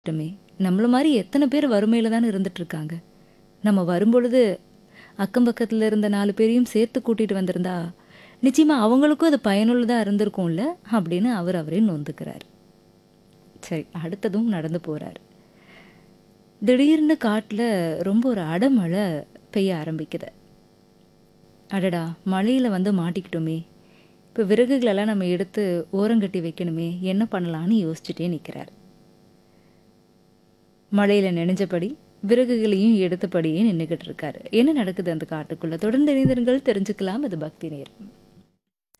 ட்டுமே நம்மள மாரி எத்தனை பேர் வறுமையில தானே இருந்துட்டு இருக்காங்க. நம்ம வரும்பொழுது அக்கம் பக்கத்துல இருந்த 4 பேரையும் சேர்த்து கூட்டிட்டு வந்திருந்தா, நிச்சயமா அவங்களுக்கும் அது பயனுள்ளதா இருந்திருக்கும்ல அப்படின்னு அவர் அவரே நொந்துக்கிறாரு. சரி அடுத்ததும் நடந்து போறாரு. திடீர்னு காட்டுல ரொம்ப ஒரு அடமழை பெய்ய ஆரம்பிக்குது. அடடா! மழையில வந்து மாட்டிக்கிட்டோமே! இப்ப விறகுகளெல்லாம் நம்ம எடுத்து ஓரங்கட்டி வைக்கணுமே! என்ன பண்ணலான்னு யோசிச்சுட்டே நிக்கிறாரு. மழையில நனைஞ்சபடி, விறகுகளையும் எடுத்தபடியே நின்னுகிட்டு இருக்காரு. என்ன நடக்குது அந்த காட்டுக்குள்ள? தொடர்ந்து இணைந்திருங்கள் தெரிஞ்சுக்கலாம். இது பக்தி நேரம்.